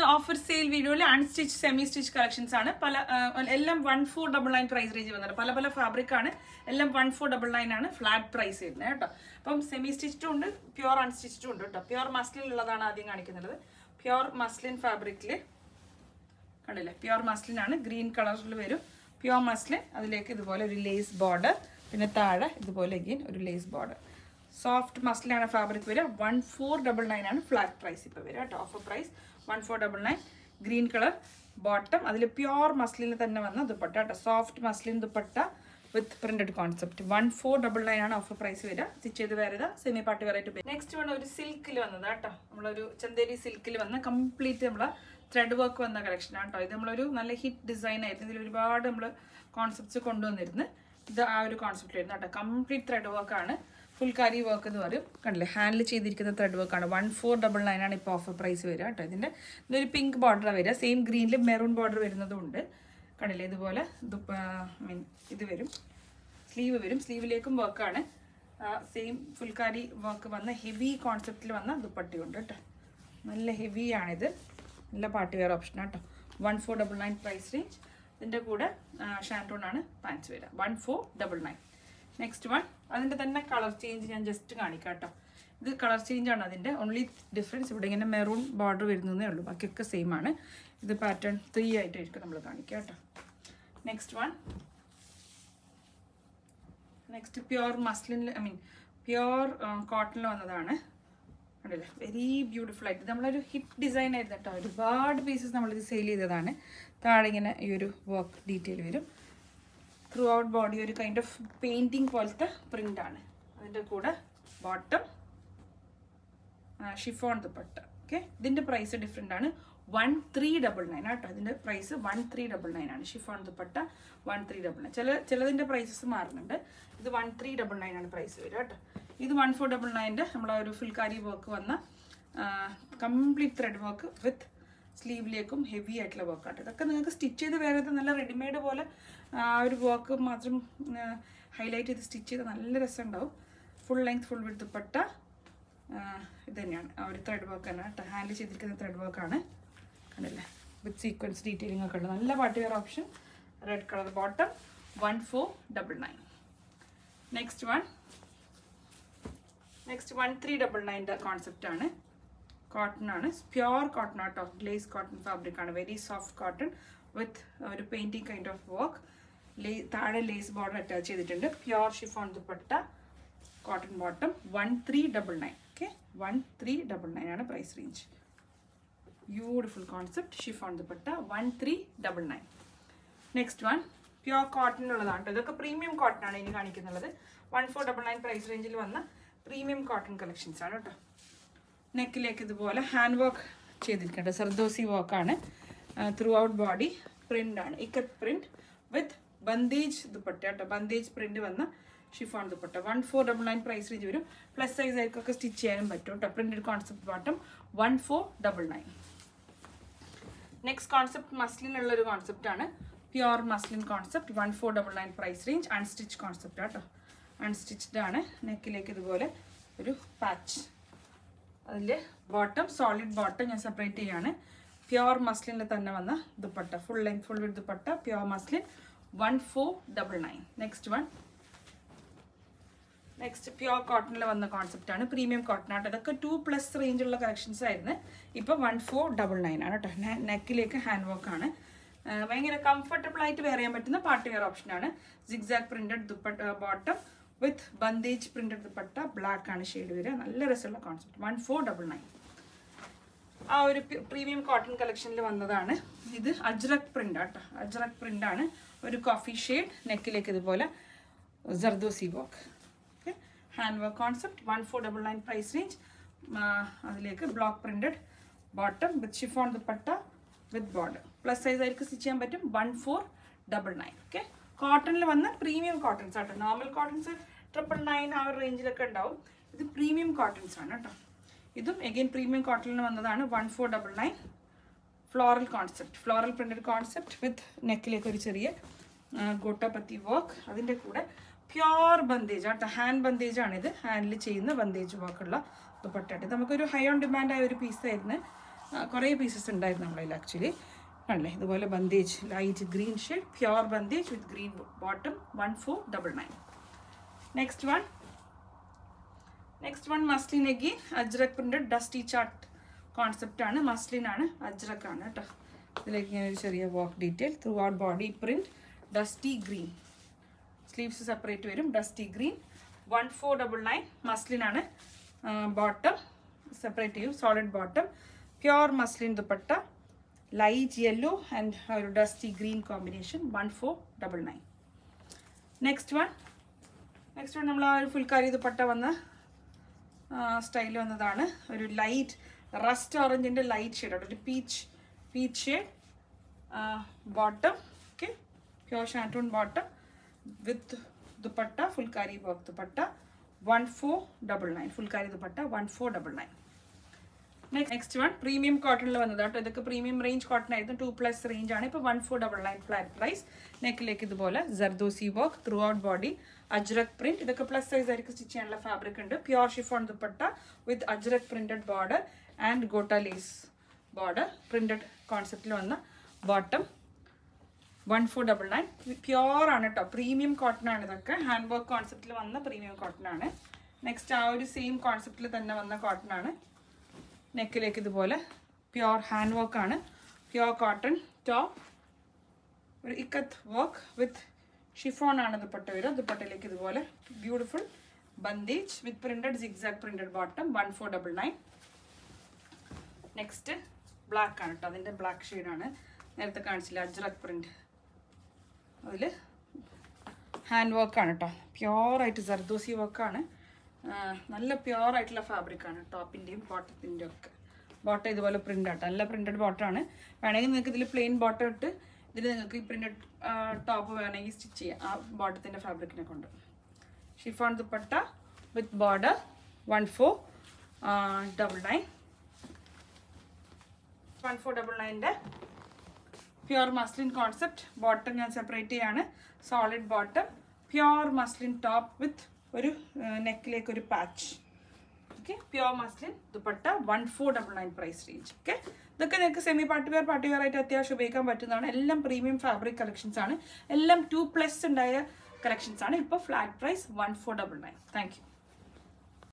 offer sale വീഡിയോയിൽ unstitch semi stitch collections ആണ് പല ആ, എല്ലാം one four double nine price range വന്നത് പല പല ഫാബ്രിക് ആണ് എല്ലാം വൺ ഫോർ ഡബിൾ നയൻ ആണ് ഫ്ലാറ്റ് പ്രൈസ് വരുന്നത് കേട്ടോ അപ്പം സെമി സ്റ്റിച്ചും ഉണ്ട് പ്യുവർ അൺസ്റ്റിച്ചും ഉണ്ട് കേട്ടോ പ്യുവർ മസ്ലിൻ ഉള്ളതാണ് ആദ്യം കാണിക്കുന്നത് പ്യുവർ മസ്ലിൻ ഫാബ്രിക്കിൽ കണ്ടില്ലേ പ്യുവർ മസ്ലിൻ ആണ് ഗ്രീൻ കളറിൽ വരും പ്യുവർ മസ്ലിൻ അതിലേക്ക് ഇതുപോലെ ഒരു ലേസ് ബോർഡർ പിന്നെ താഴെ ഇതുപോലെ അഗെയിൻ ഒരു ലേസ് ബോർഡർ സോഫ്റ്റ് മസ്ലിനാണ് ഫാബ്രിക് വരിക വൺ ഫോർ ഡബിൾ നയൻ ആണ് ഫ്ലാറ്റ് പ്രൈസ് ഇപ്പോൾ വരിക കേട്ടോ offer price one four double nine green colour bottom അതിൽ പ്യുവർ മസ്ലിന് തന്നെ വന്ന ദുപ്പട്ട കേട്ടോ soft muslin dupatta with printed concept one four double nine ആണ് ഓഫർ പ്രൈസ് വരിക സ്റ്റിച്ച് ചെയ്ത് വേറെ semi party variety next one ഒരു സിൽക്കിൽ വന്നത് കേട്ടോ നമ്മളൊരു ചന്തേരി സിൽക്കിൽ വന്ന കംപ്ലീറ്റ് നമ്മളെ ത്രെഡ് വർക്ക് വന്ന കളക്ഷൻ കേട്ടോ ഇത് നമ്മളൊരു നല്ല ഹിറ്റ് ഡിസൈൻ ആയിരുന്നു ഇതിൽ ഒരുപാട് നമ്മൾ കോൺസെപ്റ്റ്സ് കൊണ്ടുവന്നിരുന്നു ഇത് ആ ഒരു കോൺസെപ്റ്റ് ആയിരുന്നു കേട്ടോ കംപ്ലീറ്റ് ത്രെഡ് വർക്കാണ് ഫുൾ കാരി വർക്ക് എന്ന് പറയും കണ്ടില്ലേ ഹാൻഡിൽ ചെയ്തിരിക്കുന്ന ത്രെഡ് വർക്കാണ് വൺ ഫോർ ഡബിൾ നയൻ ആണ് ഇപ്പോൾ ഓഫർ പ്രൈസ് വരിക കേട്ടോ ഇതിൻ്റെ ഇതൊരു പിങ്ക് ബോർഡർ വരിക സെയിം ഗ്രീനിൽ മെറൂൺ ബോർഡർ വരുന്നതും ഉണ്ട് കണ്ടില്ലേ ഇതുപോലെ മീൻ ഇത് വരും സ്ലീവ് വരും സ്ലീവിലേക്കും വർക്കാണ് സെയിം ഫുൾക്കാരി വർക്ക് വന്ന ഹെവി കോൺസെപ്റ്റിൽ വന്ന ദുപ്പട്ടിയുണ്ട് കേട്ടോ നല്ല ഹെവി ആണിത് നല്ല പാർട്ടി വെയർ ഓപ്ഷൻ കേട്ടോ one four double nine price range ഇതിൻ്റെ കൂടെ ഷാൻറ്റോൺ ആണ് പാൻസ് വരിക one four double nine next one അതിൻ്റെ തന്നെ കളർ ചേഞ്ച് ഞാൻ ജസ്റ്റ് കാണിക്കാം കേട്ടോ ഇത് കളർ ചേഞ്ച് ആണ് അതിൻ്റെ ഓൺലി ഡിഫറൻസ് ഇവിടെ ഇങ്ങനെ മെറൂൺ ബോർഡർ വരുന്നതേ ഉള്ളൂ ബാക്കിയൊക്കെ സെയിം ആണ് ഇത് പാറ്റേൺ ത്രീ ആയിട്ടായിരിക്കും നമ്മൾ കാണിക്കുക കേട്ടോ നെക്സ്റ്റ് വൺ നെക്സ്റ്റ് പ്യുവർ മസ്ലിനിൽ ഐ മീൻ പ്യുവർ കോട്ടണിൽ വന്നതാണ് കണ്ടില്ലേ വെരി ബ്യൂട്ടിഫുൾ ആയിട്ട് ഇത് നമ്മളൊരു ഹിറ്റ് ഡിസൈൻ ആയിരുന്നു കേട്ടോ ഒരുപാട് പീസസ് നമ്മളിത് സെയിൽ ചെയ്തതാണ് താഴെ ഇങ്ങനെ ഈ ഒരു വർക്ക് ഡീറ്റെയിൽ വരും ത്രൂ ഔട്ട് ബോഡി ഒരു കൈൻഡ് ഓഫ് പെയിൻറ്റിങ് പോലത്തെ പ്രിൻ്റ് ആണ് അതിൻ്റെ കൂടെ ബോട്ടം ഷിഫോൺ ദുപ്പട്ട ഓക്കെ ഇതിൻ്റെ പ്രൈസ് ഡിഫറെൻ്റ് ആണ് വൺ ത്രീ ഡബിൾ നയൻ കേട്ടോ ഇതിൻ്റെ price one three double nine ആണ് chiffon dupatta one three double nine ചില ചിലതിൻ്റെ പ്രൈസസ് മാറുന്നുണ്ട് ഇത് വൺ ത്രീ ഡബിൾ നയൻ ആണ് പ്രൈസ് വരിക കേട്ടോ ഇത് വൺ ഫോർ ഡബിൾ നയൻ്റെ നമ്മളെ ഒരു ഫുൾക്കാരി വർക്ക് വന്ന കംപ്ലീറ്റ് ത്രെഡ് വർക്ക് വിത്ത് സ്ലീവിലേക്കും ഹെവി ആയിട്ടുള്ള വർക്ക് ആട്ടോ ഇതൊക്കെ നിങ്ങൾക്ക് സ്റ്റിച്ച് ചെയ്ത് വേറെ നല്ല റെഡിമെയ്ഡ് പോലെ ആ ഒരു വർക്ക് മാത്രം ഹൈലൈറ്റ് ചെയ്ത് സ്റ്റിച്ച് ചെയ്ത് നല്ല രസം ഉണ്ടാവും full length full with dupatta ഇത് തന്നെയാണ് ആ ഒരു ത്രെഡ് വർക്ക് തന്നെ കേട്ടോ ഹാൻഡിൽ ചെയ്തിരിക്കുന്ന ത്രെഡ് വർക്കാണ് കണ്ടില്ലേ വിത്ത് സീക്വൻസ് ഡീറ്റെയിലിംഗ് ഒക്കെ ഉണ്ട് നല്ല party wear option red colour bottom one four double nine next one next one three double നയൻ്റെ കോൺസെപ്റ്റ് ആണ് കോട്ടൺ ആണ് പ്യുവർ കോട്ടൺ ആട്ടോ ഗ്ലേസ് കോട്ടൺ ഫാബ്രിക് ആണ് വെരി സോഫ്റ്റ് കോട്ടൺ വിത്ത് ഒരു പെയിൻറ്റിങ് കൈൻഡ് ഓഫ് വർക്ക് ലേ താഴെ lace border attach ചെയ്തിട്ടുണ്ട് pure chiffon dupatta cotton bottom one three double nine okay one three double nine ആണ് price range beautiful concept chiffon dupatta one three double nine next one pure കോട്ടണിലുള്ളതാണ് കേട്ടോ ഇതൊക്കെ premium cotton ആണ് ഇനി കാണിക്കുന്നുള്ളത് one four double nine price റേഞ്ചിൽ വന്ന premium cotton collections ആണ് കേട്ടോ നെക്കിലേക്ക് ഇതുപോലെ ഹാൻഡ് വർക്ക് ചെയ്തിരിക്കേണ്ടത് സർദോസി വർക്കാണ് ത്രൂ ഔട്ട് ബോഡി പ്രിൻ്റ് ആണ് ഇക്കത്ത് പ്രിൻ്റ് വിത്ത് ബന്ദേജ് ദുപ്പട്ട കേട്ടോ ബന്ദേജ് പ്രിൻ്റ് വന്ന chiffon dupatta one four double nine price range വരും പ്ലസ് സൈസ് ആയിരിക്കൊക്കെ സ്റ്റിച്ച് ചെയ്യാനും പറ്റും കേട്ടോ printed concept bottom one four double nine next concept മസ്ലിനുള്ള ഒരു കോൺസെപ്റ്റ് ആണ് pure muslin concept one four double nine price range unstitch concept കേട്ടോ unstitched ആണ് നെക്കിലേക്ക് ഇതുപോലെ ഒരു പാച്ച് അതിൽ ബോട്ടം സോളിഡ് ബോട്ടം ഞാൻ സെപ്പറേറ്റ് ചെയ്യാണ് പ്യുവർ മസ്ലിനിൽ തന്നെ വന്ന dupatta full length full with dupatta pure muslin one four double nine next one next pure കോട്ടണിൽ വന്ന കോൺസെപ്റ്റ് ആണ് പ്രീമിയം കോട്ടൺ ആട്ടോ ഇതൊക്കെ ടു പ്ലസ് റേഞ്ചുള്ള കളക്ഷൻസ് ആയിരുന്നു ഇപ്പോൾ വൺ ഫോർ ഡബിൾ നയൻ ആണ് കേട്ടോ നെക്കിലേക്ക് ഹാൻഡ് വർക്ക് ആണ് ആ, ഭയങ്കര കംഫർട്ടബിൾ ആയിട്ട് വെയർ ചെയ്യാൻ പറ്റുന്ന പാർട്ടി വെയർ ഓപ്ഷൻ ആണ് zigzag printed dupatta bottom with bandhej printed dupatta black ആണ് ഷെയ്ഡ് വരിക നല്ല രസമുള്ള concept one four double nine ആ ഒരു പ്രീമിയം കോട്ടൺ കളക്ഷനിൽ വന്നതാണ് ഇത് അജ്രക് പ്രിന്റ് ആട്ടോ അജ്രക് പ്രിന്റ് ആണ് ഒരു കോഫി ഷെയ്ഡ് നെക്കിലേക്ക് ഇതുപോലെ zardozi work okay hand work concept one four double nine price range അതിലേക്ക് block printed bottom with chiffon dupatta with border plus size ആയിരിക്കും സ്റ്റിച്ച് ചെയ്യാൻ പറ്റും one four double nine okay കോട്ടണിൽ വന്ന പ്രീമിയം കോട്ടൺസ് ആട്ടോ നോർമൽ കോട്ടൺസ് ട്രിപ്പിൾ നയൻ ആ ഒരു റേഞ്ചിലൊക്കെ ഉണ്ടാവും ഇത് പ്രീമിയം കോട്ടൺസ് ആണ് കേട്ടോ ഇതും എഗെയിൻ പ്രീമിയം കോട്ടണിൽ വന്നതാണ് one four double nine floral concept floral printed concept with നെക്കിലേക്ക് ഒരു ചെറിയ ഗോട്ടപത്തി വർക്ക് അതിൻ്റെ കൂടെ പ്യുവർ ബന്ദേജ് ആട്ടോ ഹാൻഡ് ബന്ദേജ് ആണിത് ഹാൻഡിൽ ചെയ്യുന്ന ബന്ദേജ് വർക്കുള്ള ദുപ്പട്ട ഇത് നമുക്കൊരു ഹൈ ഓൺ ഡിമാൻഡ് ആയ ഒരു പീസായിരുന്നു കുറേ പീസസ് ഉണ്ടായിരുന്നു നമ്മളതിൽ ആക്ച്വലി കണ്ടല്ലേ ഇതുപോലെ bandhej light green shade pure bandhej with green bottom one four double nine next one next one muslin എഗി ajrak printed dusty chart concept ആണ് മസ്ലിൻ ആണ് അജ്രക് ആണ് കേട്ടോ ഇതിലേക്ക് ഇങ്ങനെ ഒരു ചെറിയ work detail throughout body print dusty green sleeves separate വരും dusty green one four double nine muslin ആണ് ബോട്ടം സെപ്പറേറ്റ് ചെയ്യും solid bottom pure muslin dupatta light yellow and ഒരു dusty green combination one four double nine next one next one നമ്മൾ ആ ഒരു ഫുൾക്കാരി ദുപ്പട്ട വന്ന style വന്നതാണ് ഒരു ലൈറ്റ് റസ്റ്റ് ഓറഞ്ചിൻ്റെ ലൈറ്റ് ഷെയ്ഡ് ഒരു peach peach shade bottom okay pure shantoon bottom with dupatta phulkari work dupatta one four double nine phulkari dupatta one four double nine next one premium കോട്ടണിൽ വന്നത് കേട്ടോ ഇതൊക്കെ പ്രീമിയം റേഞ്ച് കോട്ടൺ ആയിരുന്നു ടു പ്ലസ് റേഞ്ച് ആണ് ഇപ്പോൾ one four double nine flat price നെക്കിലേക്ക് ഇതുപോലെ zardozi work throughout body ajrak print ഇതൊക്കെ plus size ആയിരിക്കും സ്റ്റിച്ച് ചെയ്യാനുള്ള ഫാബ്രിക് ഉണ്ട് pure chiffon dupatta with ajrak printed border and gota lace border printed കോൺസെപ്റ്റിൽ വന്ന bottom one four double nine pure ആണ് കേട്ടോ പ്രീമിയം കോട്ടൺ ആണ് ഇതൊക്കെ ഹാൻഡ് വർക്ക് കോൺസെപ്റ്റിൽ വന്ന പ്രീമിയം കോട്ടൺ ആണ് നെക്സ്റ്റ് ആ ഒരു സെയിം കോൺസെപ്റ്റിൽ തന്നെ വന്ന കോട്ടൺ ആണ് നെക്കിലേക്ക് ഇതുപോലെ പ്യുവർ ഹാൻഡ് വർക്ക് ആണ് പ്യുവർ കോട്ടൺ ടോപ്പ് ഒരു ഇക്കത്ത് വർക്ക് വിത്ത് ഷിഫോൺ ആണ് ദുപ്പട്ട വരിക ദുപ്പട്ടയിലേക്ക് ഇതുപോലെ beautiful bandhej with printed zigzag printed bottom one four double nine next black ആണ് കേട്ടോ അതിൻ്റെ ബ്ലാക്ക് ഷെയ്ഡാണ് നേരത്തെ കാണിച്ചില്ല അജ്രക് പ്രിന്റ് അതിൽ ഹാൻഡ് വർക്കാണ് കേട്ടോ പ്യുവറായിട്ട് ജർദോസി വർക്കാണ് നല്ല പ്യുവർ ആയിട്ടുള്ള ഫാബ്രിക് ആണ് ടോപ്പിൻ്റെയും ബോട്ടത്തിൻ്റെയും ഒക്കെ ബോട്ടം ഇതുപോലെ പ്രിൻ്റ് ആട്ടോ നല്ല പ്രിൻറ്റഡ് ബോട്ടമാണ് വേണമെങ്കിൽ നിങ്ങൾക്ക് ഇതിൽ പ്ലെയിൻ ബോട്ടം ഇട്ട് ഇതിൽ നിങ്ങൾക്ക് ഈ പ്രിൻറ്റഡ് ടോപ്പ് വേണമെങ്കിൽ സ്റ്റിച്ച് ചെയ്യാം ആ ബോട്ടത്തിൻ്റെ ഫാബ്രിക്കിനെ കൊണ്ട് chiffon dupatta with border one four double nine one four double നയൻ്റെ പ്യുവർ മസ്ലിൻ കോൺസെപ്റ്റ് ബോട്ടം ഞാൻ സെപ്പറേറ്റ് ചെയ്യാണ് solid bottom pure muslin top with ഒരു നെക്കിലേക്ക് ഒരു patch okay pure muslin dupatta one four double nine price range okay ഇതൊക്കെ നിങ്ങൾക്ക് semi party wear party wear ആയിട്ട് അത്യാവശ്യം ഉപയോഗിക്കാൻ പറ്റുന്നതാണ് എല്ലാം പ്രീമിയം ഫാബ്രിക് കളക്ഷൻസ് ആണ് എല്ലാം ടു പ്ലസ് ഉണ്ടായ കളക്ഷൻസ് ആണ് ഇപ്പോൾ flat price one four double nine thank U